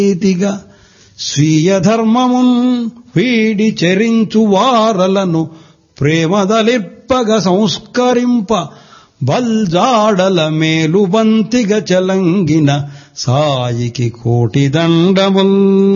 నీతిగా స్వీయ ధర్మమున్ వీడి చెరించు వారలను ప్రేమదలిప్పగ సంస్కరింప బల్జాడల మేలుబంతిగ చలంగిన సాయికి కోటి దండముల్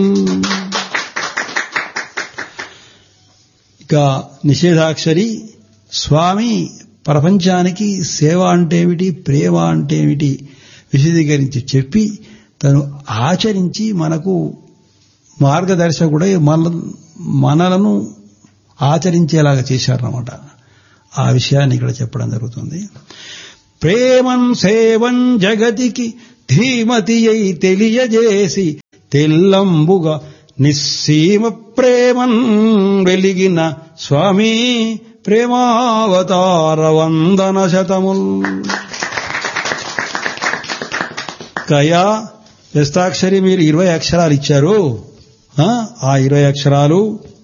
ఇక నిషేధాక్షరి స్వామి ప్రపంచానికి సేవ అంటే ఏమిటి ప్రేమ అంటే ఏమిటి విశదీకరించి చెప్పి తను ఆచరించి మనకు మార్గదర్శకుడై మన మనలను ఆచరించేలాగా చేశారన్నమాట ఆ విషయాన్ని ఇక్కడ చెప్పడం జరుగుతుంది ప్రేమం సేవం జగతికి ధీమతి అయి తెలియజేసి తెల్లంబుగా నిస్సీమ ప్రేమన్ వెలిగిన స్వామి ప్రేమావతార వందన శతముల్ కయా వ్యస్తాక్షరి మీరు ఇరవై అక్షరాలు ఇచ్చారు ఆ ఇరవై అక్షరాలు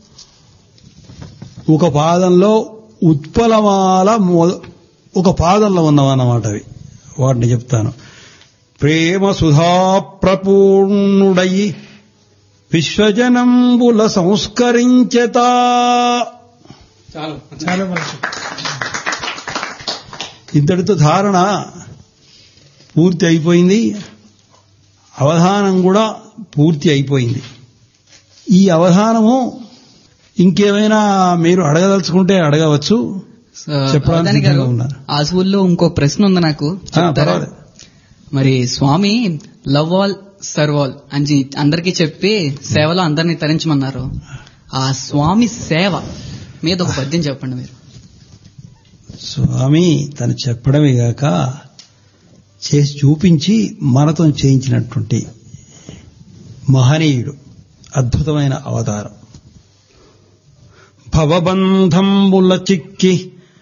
ఒక పాదంలో ఉత్పలమాల ఒక పాదంలో ఉన్నవన్నమాట అవి వాటిని చెప్తాను ప్రేమ సుధా ప్రపూర్ణుడయి విశ్వజనంబుల సంస్కరించతా చాలు చాలా మంచి ఇంతటితో ధారణ పూర్తి అయిపోయింది అవధానం కూడా పూర్తి అయిపోయింది ఈ అవధానము ఇంకేమైనా మీరు అడగదలుచుకుంటే అడగవచ్చు చెప్పడానికి అవధాని గారు సిద్ధంగా ఉన్నారు. ఆ స్కూల్లో ఇంకో ప్రశ్న ఉంది నాకు ఆ, చెప్తారా? పర్వాలేదు. మరి Swami love all serve all అని అందరికీ చెప్పి సేవలో అందరినీ తరించమన్నారు ఆ స్వామి సేవ మీద ఒక పద్యం చెప్పండి మీరు స్వామి తను చెప్పడమే గాక చేసి చూపించి మనతో చేయించినటువంటి మహనీయుడు అద్భుతమైన అవతారం భవబంధంబుల చిక్కి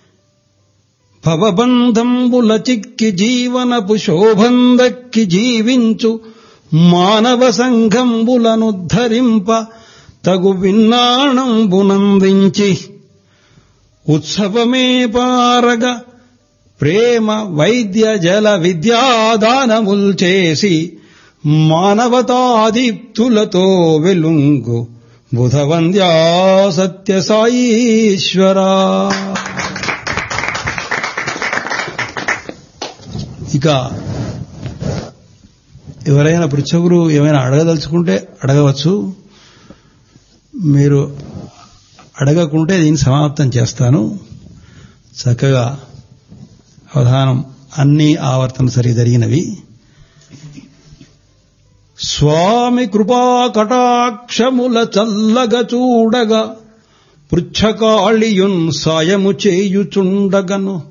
భవబంధంబుల చిక్కి జీవనపు శోభందక్కి జీవించు మానవ సంఘంబులను ధరింప తగు విన్నాణంబునందించి ఉత్సవమే పారగ ప్రేమ వైద్య జల విద్యాదానముల్ చేసి మానవతాదీప్తులతో వెలుంగు బుధవంద్యా సత్య సాయీశ్వరా ఇక ఎవరైనా పృచ్ఛకులు ఏమైనా అడగదలుచుకుంటే అడగవచ్చు మీరు అడగకుంటే దీన్ని సమాప్తం చేస్తాను చక్కగా అవధానం అన్ని ఆవర్తన సరి జరిగినవి స్వామి కృపా కటాక్షముల చల్లగ చూడగా పృచ్ఛకాళియున్ సాయము చేయుచుండగను